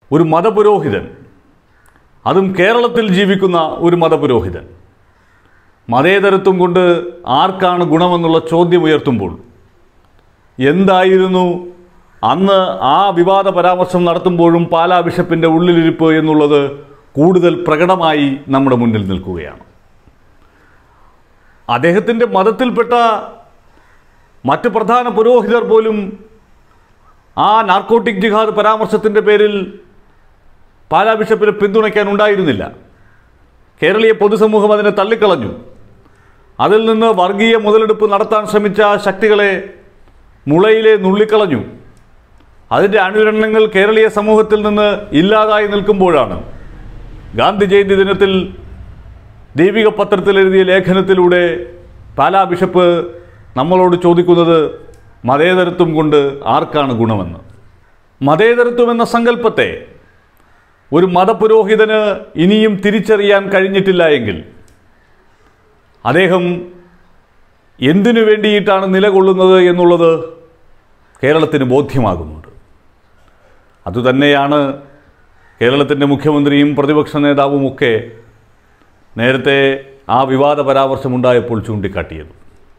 ഒരു മതപുരോഹിതൻ അതും കേരളത്തിൽ ജീവിക്കുന്ന ഒരു മതപുരോഹിതൻ മതേതരത്വം കൊണ്ട് ആർക്കാണ് ഗുണമെന്നുള്ള ചോദ്യം ഉയർത്തുമ്പോൾ എന്തായിരുന്നു അന്ന് ആ വിവാദ പരാമർശം നടത്തുമ്പോഴും പാലാ ബിഷപ്പിൻ്റെ ഉള്ളിലിരിപ്പ് എന്നുള്ളത് കൂടുതൽ പ്രകടമായി നമ്മുടെ മുന്നിൽ നിൽക്കുകയാണ് അദ്ദേഹത്തിൻ്റെ മതത്തിൽപ്പെട്ട മറ്റ് പ്രധാന പുരോഹിതർ പോലും ആ നാർക്കോട്ടിക് ജിഹാദ് പരാമർശത്തിൻ്റെ പേരിൽ പാലാ ബിഷപ്പിനെ പിന്തുണയ്ക്കാൻ ഉണ്ടായിരുന്നില്ല കേരളീയ പൊതുസമൂഹം അതിനെ തള്ളിക്കളഞ്ഞു അതിൽ നിന്ന് വർഗീയ മുതലെടുപ്പ് നടത്താൻ ശ്രമിച്ച ശക്തികളെ മുളയിലെ നുള്ളിക്കളഞ്ഞു അതിൻ്റെ അനുരണങ്ങൾ കേരളീയ സമൂഹത്തിൽ നിന്ന് ഇല്ലാതായി നിൽക്കുമ്പോഴാണ് ഗാന്ധി ജയന്തി ദിനത്തിൽ ദൈവിക പത്രത്തിൽ എഴുതിയ ലേഖനത്തിലൂടെ പാലാ ബിഷപ്പ് നമ്മളോട് ചോദിക്കുന്നത് മതേതരത്വം കൊണ്ട് ആർക്കാണ് ഗുണമെന്ന് മതേതരത്വം എന്ന സങ്കല്പത്തെ ഒരു മതപുരോഹിതന് ഇനിയും തിരിച്ചറിയാൻ കഴിഞ്ഞിട്ടില്ല എങ്കിൽ അദ്ദേഹം എന്തിനു വേണ്ടിയിട്ടാണ് നിലകൊള്ളുന്നത് എന്നുള്ളത് കേരളത്തിന് ബോധ്യമാകുന്നുണ്ട് അതുതന്നെയാണ് കേരളത്തിൻ്റെ മുഖ്യമന്ത്രിയും പ്രതിപക്ഷ നേതാവുമൊക്കെ നേരത്തെ ആ വിവാദ പരാമർശമുണ്ടായപ്പോൾ ചൂണ്ടിക്കാട്ടിയത്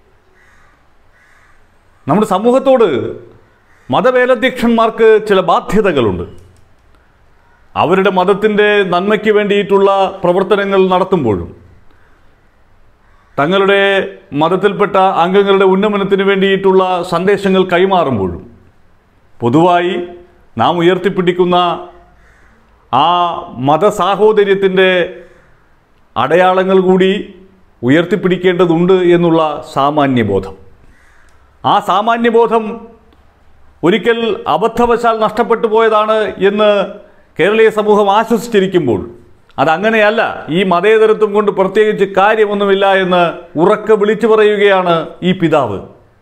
നമ്മുടെ സമൂഹത്തോട് മതമേലധ്യക്ഷന്മാർക്ക് ചില ബാധ്യതകളുണ്ട് അവരുടെ മതത്തിൻ്റെ നന്മയ്ക്ക് വേണ്ടിയിട്ടുള്ള പ്രവർത്തനങ്ങൾ നടത്തുമ്പോഴും തങ്ങളുടെ മതത്തിൽപ്പെട്ട അംഗങ്ങളുടെ ഉന്നമനത്തിന് വേണ്ടിയിട്ടുള്ള സന്ദേശങ്ങൾ കൈമാറുമ്പോഴും പൊതുവായി നാം ഉയർത്തിപ്പിടിക്കുന്ന ആ മതസാഹോദര്യത്തിൻ്റെ അടയാളങ്ങൾ കൂടി ഉയർത്തിപ്പിടിക്കേണ്ടതുണ്ട് എന്നുള്ള സാമാന്യബോധം ആ സാമാന്യബോധം ഒരിക്കൽ അബദ്ധവശാൽ നഷ്ടപ്പെട്ടു പോയതാണ് എന്ന് കേരളീയ സമൂഹം ആശ്വസിച്ചിരിക്കുമ്പോൾ അതങ്ങനെയല്ല ഈ മതേതരത്വം കൊണ്ട് പ്രത്യേകിച്ച് കാര്യമൊന്നുമില്ല എന്ന് ഉറക്കെ വിളിച്ചു പറയുകയാണ് ഈ പിതാവ്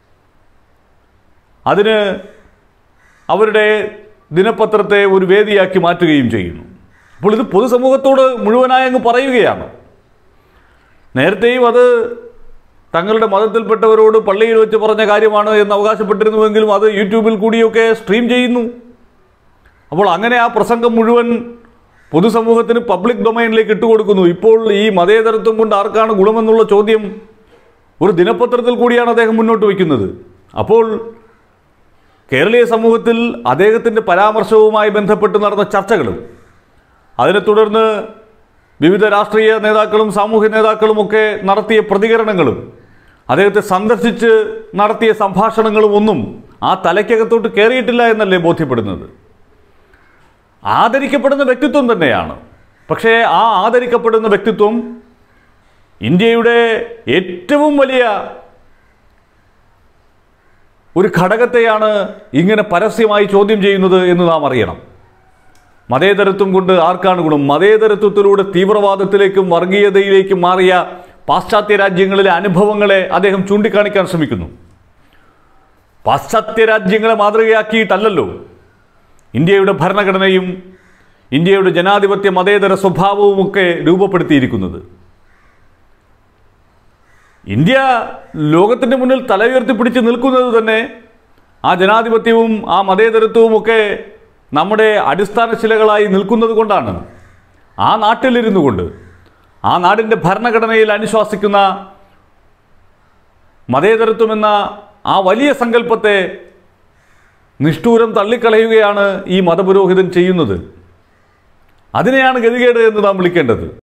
അതിന് അവരുടെ ദിനപത്രത്തെ ഒരു വേദിയാക്കി മാറ്റുകയും ചെയ്യുന്നു അപ്പോൾ ഇത് പൊതുസമൂഹത്തോട് മുഴുവനായി അങ്ങ് പറയുകയാണ് നേരത്തെയും അത് തങ്ങളുടെ മതത്തിൽപ്പെട്ടവരോട് പള്ളിയിൽ വെച്ച് പറഞ്ഞ കാര്യമാണ് എന്ന് അവകാശപ്പെട്ടിരുന്നുവെങ്കിലും അത് യൂട്യൂബിൽ കൂടിയൊക്കെ സ്ട്രീം ചെയ്യുന്നു അപ്പോൾ അങ്ങനെ ആ പ്രസംഗം മുഴുവൻ പൊതുസമൂഹത്തിന് പബ്ലിക് ഡൊമൈനിലേക്ക് ഇട്ടുകൊടുക്കുന്നു ഇപ്പോൾ ഈ മതേതരത്വം കൊണ്ട് ആർക്കാണ് ഗുണമെന്നുള്ള ചോദ്യം ഒരു ദിനപത്രത്തിൽ കൂടിയാണ് അദ്ദേഹം മുന്നോട്ട് വയ്ക്കുന്നത് അപ്പോൾ കേരളീയ സമൂഹത്തിൽ അദ്ദേഹത്തിൻ്റെ പരാമർശവുമായി ബന്ധപ്പെട്ട് നടന്ന ചർച്ചകളും അതിനെ തുടർന്ന് വിവിധ രാഷ്ട്രീയ നേതാക്കളും സാമൂഹ്യ നേതാക്കളും ഒക്കെ നടത്തിയ പ്രതികരണങ്ങളും അദ്ദേഹത്തെ സന്ദർശിച്ച് നടത്തിയ സംഭാഷണങ്ങളും ഒന്നും ആ തലയ്ക്കകത്തോട്ട് കയറിയിട്ടില്ല എന്നല്ലേ ബോധ്യപ്പെടുന്നത് ആദരിക്കപ്പെടുന്ന വ്യക്തിത്വം തന്നെയാണ് പക്ഷേ ആ ആദരിക്കപ്പെടുന്ന വ്യക്തിത്വം ഇന്ത്യയുടെ ഏറ്റവും വലിയ ഒരു ഘടകത്തെയാണ് ഇങ്ങനെ പരസ്യമായി ചോദ്യം ചെയ്യുന്നത് എന്ന് നാം അറിയണം മതേതരത്വം കൊണ്ട് ആർക്കാണ് ഗുണം മതേതരത്വത്തിലൂടെ തീവ്രവാദത്തിലേക്കും വർഗീയതയിലേക്കും മാറിയ പാശ്ചാത്യ രാജ്യങ്ങളിലെ അനുഭവങ്ങളെ അദ്ദേഹം ചൂണ്ടിക്കാണിക്കാൻ ശ്രമിക്കുന്നു പാശ്ചാത്യ രാജ്യങ്ങളെ മാതൃകയാക്കിയിട്ടല്ലല്ലോ ഇന്ത്യയുടെ ഭരണഘടനയും ഇന്ത്യയുടെ ജനാധിപത്യ മതേതര സ്വഭാവവുമൊക്കെ രൂപപ്പെടുത്തിയിരിക്കുന്നത് ഇന്ത്യ ലോകത്തിൻ്റെ മുന്നിൽ തല ഉയർത്തിപ്പിടിച്ച് നിൽക്കുന്നത് തന്നെ ആ ജനാധിപത്യവും ആ മതേതരത്വവും ഒക്കെ നമ്മുടെ അടിസ്ഥാന ശിലകളായി നിൽക്കുന്നത് കൊണ്ടാണ് ആ നാട്ടിലിരുന്നു കൊണ്ട് ആ നാടിൻ്റെ ഭരണഘടനയിൽ അനുശ്വാസിക്കുന്ന മതേതരത്വം എന്ന ആ വലിയ സങ്കല്പത്തെ നിഷ്ഠൂരം തള്ളിക്കളയുകയാണ് ഈ മതപുരോഹിതൻ ചെയ്യുന്നത് അതിനെയാണ് ഗതികേട് എന്ന് നാം വിളിക്കേണ്ടത്